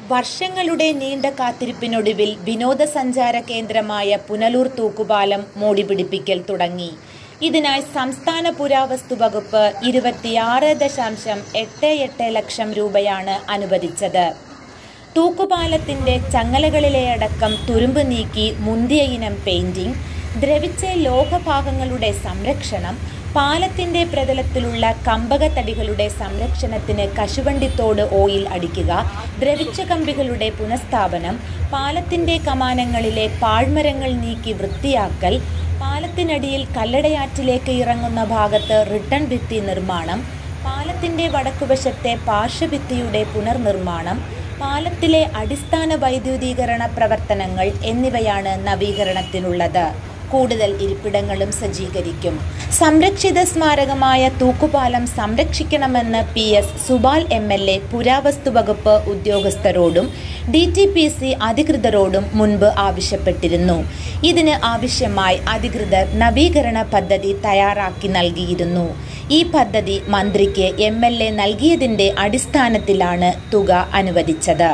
വർഷങ്ങളുടെ നീണ്ട കാത്തിരിപ്പിനൊടുവിൽ വിനോദസഞ്ചാര കേന്ദ്രമായ പുനലൂർ തൂക്കുപാലം മോടിപിടിപ്പിക്കൽ തുടങ്ങി ഇതിനായി സംസ്ഥാന പുരാവസ്തു വകുപ്പ് ഇരുപത്തിയാറ് ദശാംശം എട്ട് എട്ട് ലക്ഷം രൂപയാണ് അനുവദിച്ചത് തൂക്കുപാലത്തിന്റെ ചങ്ങലകളിലെ അടക്കം തുരുമ്പ് നീക്കി മുന്തിയ ഇനം പെയിന്റിംഗ് ദ്രവിച്ച ലോഹഭാഗങ്ങളുടെ സംരക്ഷണം പാലത്തിന്റെ പ്രതലത്തിലുള്ള കമ്പകത്തടികളുടെ സംരക്ഷണത്തിന് കശുവണ്ടിത്തോട് ഓയിൽ അടിക്കുക ദ്രവിച്ച കമ്പികളുടെ പുനഃസ്ഥാപനം പാലത്തിന്റെ കമാനങ്ങളിലെ പാഴ്മരങ്ങൾ നീക്കി വൃത്തിയാക്കൽ പാലത്തിനടിയിൽ കല്ലടയാറ്റിലേക്ക് ഇറങ്ങുന്ന ഭാഗത്ത് റിട്ടൺ ഭിത്തി നിർമ്മാണം പാലത്തിന്റെ വടക്കുവശത്തെ പാർശ്വഭിത്തിയുടെ പുനർനിർമ്മാണം പാലത്തിലെ അടിസ്ഥാന വൈദ്യുതീകരണ പ്രവർത്തനങ്ങൾ എന്നിവയാണ് നവീകരണത്തിനുള്ളത് കൂടുതൽ ഇരിപ്പിടങ്ങളും സജ്ജീകരിക്കും സംരക്ഷിത സ്മാരകമായ തൂക്കുപാലം സംരക്ഷിക്കണമെന്ന് P S Subal M L A പുരാവസ്തു വകുപ്പ് ഉദ്യോഗസ്ഥരോടും ഡി ടി പി സി അധികൃതരോടും മുൻപ് ആവശ്യപ്പെട്ടിരുന്നു ഇതിന് ആവശ്യമായി അധികൃതർ നവീകരണ പദ്ധതി തയ്യാറാക്കി നൽകിയിരുന്നു ഈ പദ്ധതി മന്ത്രിക്ക് എം എൽ എ നൽകിയതിന്റെ അടിസ്ഥാനത്തിലാണ് തുക അനുവദിച്ചത്